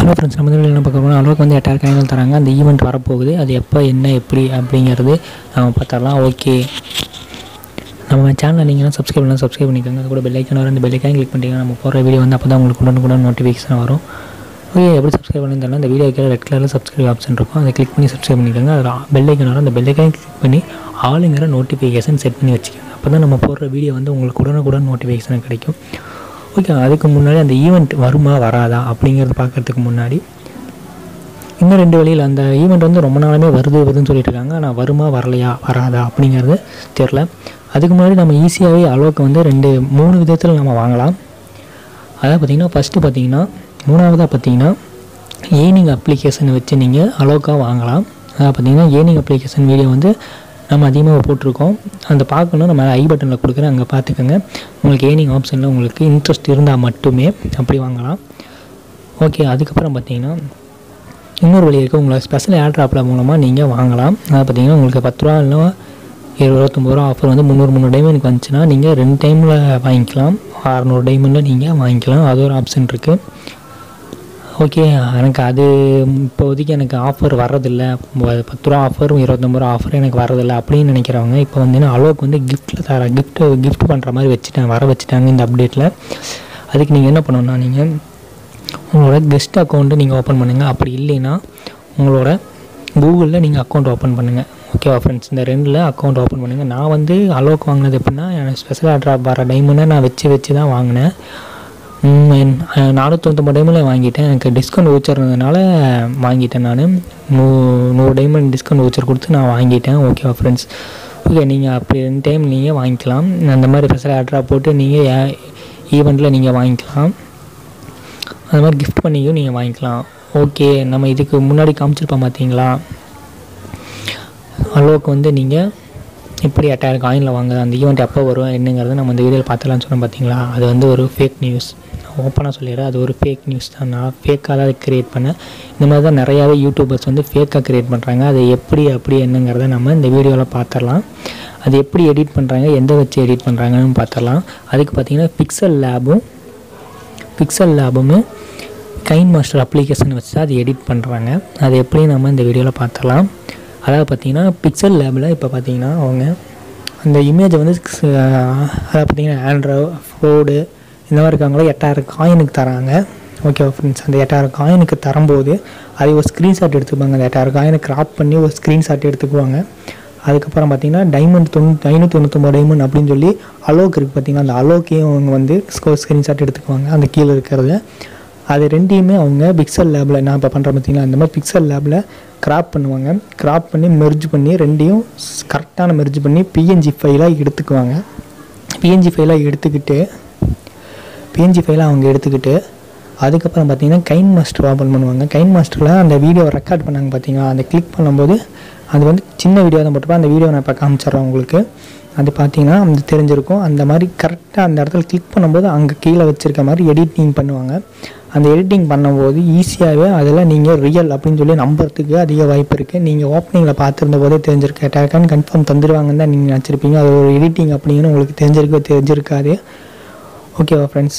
hello friends நம்ம இதில் என்ன பார்க்க போகிறோம் அளவுக்கு வந்து எட்டாயிரம் காயின்கள் தராங்க அந்த ஈவெண்ட் வரப்போகுது அது எப்போ என்ன எப்படி அப்படிங்கிறது நம்ம பார்த்துடலாம் ஓகே நம்ம சேனலை நீங்களும் சப்ஸ்கிரைப் பண்ணலாம் சப்ஸ்கிரைப் பண்ணிக்கோங்க அது கூட பெல் ஐக்கான் வரும் அந்த பெல் ஐக்கான் கிளிக் பண்ணிட்டீங்கன்னா நம்ம போகிற வீடியோ வந்து அப்போ தான் உங்களுக்கு உடனே கூட நோட்டிஃபிகேஷன் வரும் ஓகே எப்படி சப்ஸ்கிரைப் பண்ணி தரலாம் இந்த வீடியோ கீழே ரெட் கலரில் சப்ஸ்கிரைப் ஆப்ஷன் இருக்கும் அதை கிளிக் பண்ணி சப்ஸ்கிரைப் பண்ணிக்கோங்க அதில் பெல் ஐக்கான் வரும் அந்த பெல் ஐக்கான் கிளிக் பண்ணி ஆளுங்கிற நோட்டிஃபிகேஷன் செட் பண்ணி வச்சுக்கோங்க அப்போ தான் நம்ம போடுற வீடியோ வந்து உங்களுக்கு உடனுக்குடன் நோட்டிஃபிகேஷன் கிடைக்கும் ஓகே அதுக்கு முன்னாடி அந்த ஈவெண்ட் வருமா வராதா அப்படிங்கிறது பார்க்கறதுக்கு முன்னாடி இன்னும் ரெண்டு வழியில் அந்த ஈவெண்ட் வந்து ரொம்ப நாளுமே வருது வருதுன்னு சொல்லிட்டு இருக்காங்க ஆனால் வருமா வரலையா வராதா அப்படிங்கிறது தெரில அதுக்கு முன்னாடி நம்ம ஈஸியாகவே அளவுக்கு வந்து ரெண்டு மூணு விதத்தில் நம்ம வாங்கலாம் அதாவது பார்த்திங்கன்னா ஃபஸ்ட்டு பார்த்தீங்கன்னா மூணாவதாக பார்த்தீங்கன்னா ஏர்னிங் அப்ளிகேஷனை வச்சு நீங்கள் அளவுக்காக வாங்கலாம் அதாவது பார்த்தீங்கன்னா ஏர்னிங் அப்ளிகேஷன் வீடியோ வந்து நம்ம அதிகமாக போட்டிருக்கோம் அந்த பார்க்கணும் நம்ம ஐ பட்டனில் கொடுக்குறேன் அங்கே பார்த்துக்கோங்க உங்களுக்கு ஏர்னிங் ஆப்ஷனில் உங்களுக்கு இன்ட்ரெஸ்ட் இருந்தால் மட்டுமே அப்படி வாங்கலாம் ஓகே அதுக்கப்புறம் பார்த்தீங்கன்னா இன்னொரு வழி இருக்குது உங்களை ஸ்பெஷல் ஏர் ட்ராப்பில் மூலமாக நீங்கள் வாங்கலாம் அது பார்த்தீங்கன்னா உங்களுக்கு பத்து ரூபா இல்லைனா இருபத்தொம்பது ரூபா ஆஃபர் வந்து முந்நூறு முந்நூறு டைமண்ட் வந்துச்சுன்னா நீங்கள் ரெண்டு டைமில் வாங்கிக்கலாம் அறநூறு டைமண்டில் நீங்கள் வாங்கிக்கலாம் அது ஒரு ஆப்ஷன் இருக்குது ஓகே எனக்கு அது இப்போதைக்கு எனக்கு ஆஃபர் வர்றதில்ல பத்து ரூபா ஆஃபர் இருபத்தொம்பது ரூபா ஆஃபர் எனக்கு வர்றதில்ல அப்படின்னு நினைக்கிறவங்க இப்போ வந்து அளவுக்கு வந்து கிஃப்ட்டில் தர கிஃப்ட்டு கிஃப்ட் பண்ணுற மாதிரி வச்சுட்டேன் வர வச்சுட்டாங்க இந்த அப்டேட்டில் அதுக்கு நீங்கள் என்ன பண்ணணும்னா நீங்கள் உங்களோட கெஸ்ட் அக்கௌண்ட்டு நீங்கள் ஓப்பன் பண்ணுங்கள் அப்படி இல்லைன்னா உங்களோட கூகுளில் நீங்கள் அக்கௌண்ட் ஓப்பன் பண்ணுங்கள் ஓகேவா ஃப்ரெண்ட்ஸ் இந்த ரெண்டில் அக்கௌண்ட் ஓப்பன் பண்ணுங்கள் நான் வந்து அளவுக்கு வாங்கினது எப்படின்னா எனக்கு ஸ்பெஷல் ஆர்டர் வர டைமண்டை நான் வச்சு வச்சு தான் வாங்கினேன் நானூற்றொம்பது டைமில் வாங்கிட்டேன் எனக்கு டிஸ்கவுண்ட் வவுச்சர் இருந்ததுனால வாங்கிட்டேன் நான் நூ நூறு டைமண்ட் டிஸ்கவுண்ட் வவுச்சர் கொடுத்து நான் வாங்கிட்டேன் ஓகேவா ஃப்ரெண்ட்ஸ் ஓகே நீங்கள் அப்படி ரெண்டு டைம் நீங்கள் வாங்கிக்கலாம் அந்த மாதிரி ஸ்பெஷல் ஆர்டராக போட்டு நீங்கள் ஈவெண்ட்டில் நீங்கள் வாங்கிக்கலாம் அது மாதிரி கிஃப்ட் பண்ணியும் நீங்கள் வாங்கிக்கலாம் ஓகே நம்ம இதுக்கு முன்னாடி காமிச்சிருப்போம் பார்த்தீங்களா அளவுக்கு வந்து நீங்கள் எப்படி எட்டாயிரம் காயினில் வாங்க அந்த ஈவெண்ட் எப்போ வரும் என்னங்கிறத நம்ம இந்த வீடியோவில் பார்த்துலாம்னு சொன்னோம் பார்த்தீங்களா அது வந்து ஒரு ஃபேக் நியூஸ் ஓப்பனாக சொல்லிடுறேன் அது ஒரு ஃபேக் நியூஸ் தான் நான் ஃபேக்காக தான் க்ரியேட் பண்ணேன் இந்த மாதிரி தான் நிறையாவே யூடியூபர்ஸ் வந்து ஃபேக்காக க்ரியேட் பண்ணுறாங்க அது எப்படி அப்படி என்னங்கிறத நம்ம இந்த வீடியோவில் பார்த்துடலாம் அது எப்படி எடிட் பண்ணுறாங்க எந்த வச்சு எடிட் பண்ணுறாங்கன்னு பார்த்துடலாம் அதுக்கு பார்த்தீங்கன்னா பிக்சல் லேபும் பிக்சல் லேபும் கைன் மாஸ்டர் அப்ளிகேஷன் வச்சு தான் அது எடிட் பண்ணுறாங்க அது எப்படி நம்ம இந்த வீடியோவில் பார்த்துடலாம் அதாவது பார்த்திங்கன்னா பிக்சல் லேபில் இப்போ பார்த்தீங்கன்னா அவங்க அந்த இமேஜை வந்து அதாவது பார்த்திங்கன்னா ஆண்ட்ரோ ஃபோர்டு இந்த மாதிரி இருக்காங்களோ எட்டாயிரம் காயினுக்கு தராங்க ஓகே ஃப்ரெண்ட்ஸ் அந்த எட்டாயிரம் காயினுக்கு தரும்போது அதை ஒரு ஸ்க்ரீன்ஷாட் எடுத்துப்பாங்க அந்த எட்டாயிரம் காயினை கிராப் பண்ணி ஒரு ஸ்க்ரீன்ஷாட் எடுத்துக்குவாங்க அதுக்கப்புறம் பார்த்தீங்கன்னா டைமண்ட் தொண்ணூற்றி ஐநூற்றி தொண்ணூற்றொம்பது டைமண்ட் அப்படின்னு சொல்லி அலோக் இருக்குது பார்த்தீங்கன்னா அந்த அலோக்கையும் அவங்க வந்து ஸ்க்ரீன்ஷாட் எடுத்துக்குவாங்க அந்த கீழே இருக்கிறத அது ரெண்டையுமே அவங்க பிக்சல் லேபில் நான் இப்போ பண்ணுறேன் பார்த்தீங்கன்னா அந்த மாதிரி பிக்சல் லேபில் கிராப் பண்ணுவாங்க கிராப் பண்ணி மெர்ஜ் பண்ணி ரெண்டையும் கரெக்டான மெர்ஜ் பண்ணி பிஎன்ஜி ஃபைலாக எடுத்துக்குவாங்க பிஎன்ஜி ஃபைலாக எடுத்துக்கிட்டு பிஎன்ஜி ஃபைலாக அவங்க எடுத்துக்கிட்டு அதுக்கப்புறம் பார்த்தீங்கன்னா கைன் மாஸ்டர் ஓப்பன் பண்ணுவாங்க கைன் மாஸ்டரில் அந்த வீடியோ ரெக்கார்ட் பண்ணாங்க பார்த்தீங்களா அந்த கிளிக் பண்ணும்போது அது வந்து சின்ன வீடியோ தான் போட்டுப்போம் அந்த வீடியோ நான் இப்போ காமிச்சிட்றேன் உங்களுக்கு அது பார்த்தீங்கன்னா அந்த தெரிஞ்சிருக்கும் அந்த மாதிரி கரெக்டாக அந்த இடத்துல கிளிக் பண்ணும்போது அங்கே கீழே வச்சுருக்க மாதிரி எடிட்டிங் பண்ணுவாங்க அந்த எடிட்டிங் பண்ணும்போது ஈஸியாகவே அதில் நீங்கள் ரியல் அப்படின்னு சொல்லி நம்புறதுக்கு அதிக வாய்ப்பு இருக்குது நீங்கள் ஓப்பனிங்கில் பார்த்துருந்த போதே தெரிஞ்சிருக்கு டேக்கான்னு கன்ஃபார்ம் தந்துடுவாங்கன்னு தான் நீங்கள் நினச்சிருப்பீங்க அது ஒரு எடிட்டிங் அப்படின்னு உங்களுக்கு தெரிஞ்சிருக்க தெரிஞ்சிருக்காது ஓகேவா ஃப்ரெண்ட்ஸ்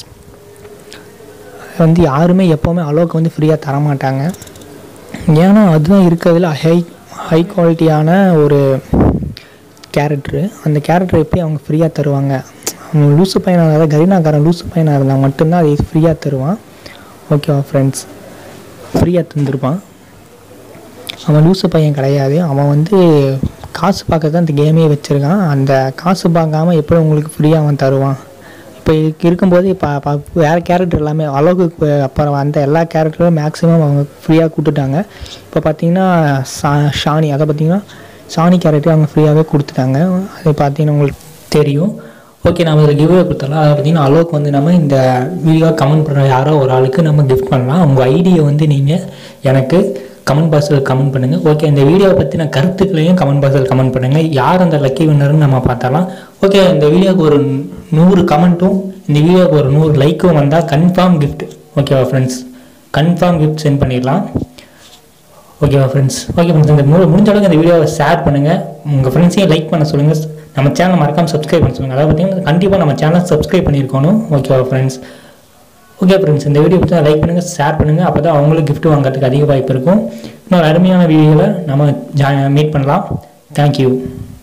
வந்து யாருமே எப்போவுமே அளவுக்கு வந்து ஃப்ரீயாக தரமாட்டாங்க ஏன்னா அதுதான் இருக்கிறதுல ஹை ஹை குவாலிட்டியான ஒரு கேரக்டரு அந்த கேரக்டர் எப்படி அவங்க ஃப்ரீயாக தருவாங்க அவங்க லூசு பையனாக இருந்தால் கரீனாக்காரன் லூசு பையனாக இருந்தால் மட்டும்தான் அதை ஃப்ரீயாக தருவான் ஓகேவா ஃப்ரெண்ட்ஸ் ஃப்ரீயாக தந்துருப்பான் அவன் லூசு பையன் கிடையாது அவன் வந்து காசு பார்க்க தான் இந்த கேமே வச்சுருக்கான் அந்த காசு பார்க்காம எப்படி உங்களுக்கு ஃப்ரீயாக அவன் தருவான் இப்போ இருக்கும்போது இப்போ வேறு கேரக்டர் எல்லாமே அளவுக்கு அப்புறம் அந்த எல்லா கேரக்டரும் மேக்ஸிமம் அவங்க ஃப்ரீயாக கொடுத்துட்டாங்க இப்போ பார்த்தீங்கன்னா சா ஷானி அதை பார்த்தீங்கன்னா சாணி கேரக்டர் அவங்க ஃப்ரீயாகவே கொடுத்துட்டாங்க அது பார்த்தீங்கன்னா உங்களுக்கு தெரியும் ஓகே நம்ம இதில் கிவ்வே கொடுத்தாலும் அதை பார்த்தீங்கன்னா அளவுக்கு வந்து நம்ம இந்த வீடியோ கமெண்ட் பண்ணுற யாரோ ஒரு ஆளுக்கு நம்ம கிஃப்ட் பண்ணலாம் உங்கள் ஐடியை வந்து நீங்கள் எனக்கு கமெண்ட் பாக்ஸில் கமெண்ட் பண்ணுங்கள் ஓகே இந்த வீடியோவை பற்றின கருத்துக்களையும் கமெண்ட் பாக்ஸில் கமெண்ட் பண்ணுங்கள் யார் அந்த லக்கி வின்னர்னு நம்ம பார்த்தலாம் ஓகே இந்த வீடியோவுக்கு ஒரு நூறு கமெண்ட்டும் இந்த வீடியோவுக்கு ஒரு நூறு லைக்கும் வந்தால் கன்ஃபார்ம் கிஃப்ட் ஓகேவா ஃப்ரெண்ட்ஸ் கன்ஃபார்ம் கிஃப்ட் சென்ட் பண்ணிடலாம் ஓகேவா ஃப்ரெண்ட்ஸ் ஓகே ஃப்ரெண்ட்ஸ் இந்த மு முடிஞ்ச அளவுக்கு இந்த வீடியோவை ஷேர் பண்ணுங்கள் உங்கள் ஃப்ரெண்ட்ஸையும் லைக் பண்ண சொல்லுங்கள் நம்ம சேனலை மறக்காமல் சப்ஸ்கிரைப் பண்ண சொல்லுங்கள் அதாவது பார்த்தீங்கன்னா கண்டிப்பாக நம்ம சேனல் சப்ஸ்கிரைப் பண்ணியிருக்கணும் ஓகேவா ஃப்ரெண்ட்ஸ் ஓகே ஃப்ரெண்ட்ஸ் இந்த வீடியோ பிடிச்சா லைக் பண்ணுங்கள் ஷேர் பண்ணுங்கள் அப்போ தான் அவங்களுக்கு gift வாங்குறதுக்கு அதிக வாய்ப்பு இருக்கும் இன்னொரு அருமையான வீடியோவில் நம்ம ஜா மீட் பண்ணலாம் தேங்க்யூ